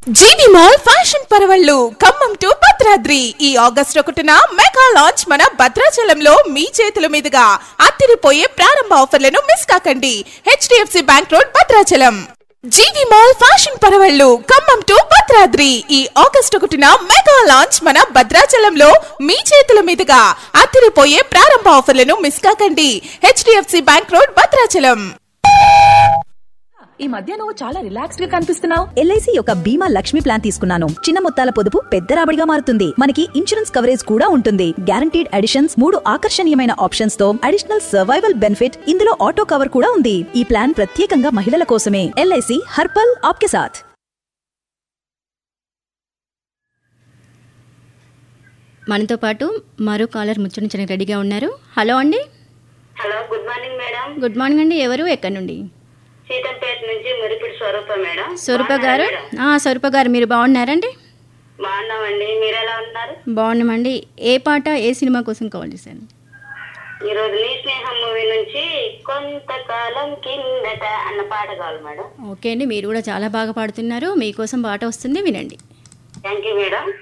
జీవి mall fashion పరవళ్ళు Khammam to Bhadradri ఈ August ఒకటిన మెగా లాంచ్ మన భద్రాచలంలో మీ చేతుల మీదుగా అత్తిరిపోయే ప్రారంభ ఆఫర్లను మిస్ కాకండి HDFC bank road Bhadrachalam GV mall fashion పరవళ్ళు ఖమ్మం టు భద్రాద్రి ఈ ఆగస్ట్ ఒకటిన మెగా లాంచ్ మన భద్రాచలంలో మీ చేతుల మీదుగా అత్తిరిపోయే ప్రారంభ ఆఫర్లను మిస్ కాకండి హెచ్డిఎఫ్సి బ్యాంక్ రోడ్ భద్రాచలం ఈ మధ్య నువ్వు చాలా రిలాక్స్డ్ గా కనిపిస్తున్నావు ఎల్ఐసి యొక్క బీమా లక్ష్మి ప్లాన్ తీసుకున్నాను చిన్న మొత్తాల పొదుపు పెద్ద రాబడిగా మారుతుంది మనకి ఇన్సూరెన్స్ కవరేజ్ కూడా ఉంటుంది గ్యారంటీడ్ అడిషన్స్ మూడు ఆకర్షణీయమైన ఆప్షన్స్ తో అడిషనల్ సర్వైవల్ బెనిఫిట్ ఇందులో ఆటో కవర్ కూడా ఉంది ఈ ప్లాన్ ప్రత్యేకంగా మహిళల కోసమే ఎల్ఐసి హర్పల్ ఆప్కే సాథ్ మనతో పాటు మరో కాలర్ ముచ్చరించడానికి రెడీగా ఉన్నారు హలో అండి hello good morning madam good morning అండి ఎవరు ఎక్కడి నుండి సీతంపేట నుంచి మురిపిడి స్వరూప మేడం స్వరూప బాగున్నారా గారు మేడం? ఆ, స్వరూప గారు మీరు బాగున్నారండి బాగున్నామండి మీరు ఎలా ఉన్నారు బాగున్నామండి ఏ పాట ఏ సినిమా కోసం కాల్ చేశాను ఈ రోజు నీ స్నేహం మూవీ నుంచి కొంతకాలం కిందట అన్న పాట కావాలి మేడం ఓకే అండి మీరు కూడా చాలా బాగా పాడుతున్నారు మీకోసం పాట వస్తుంది వినండి థ్యాంక్ యూ మేడం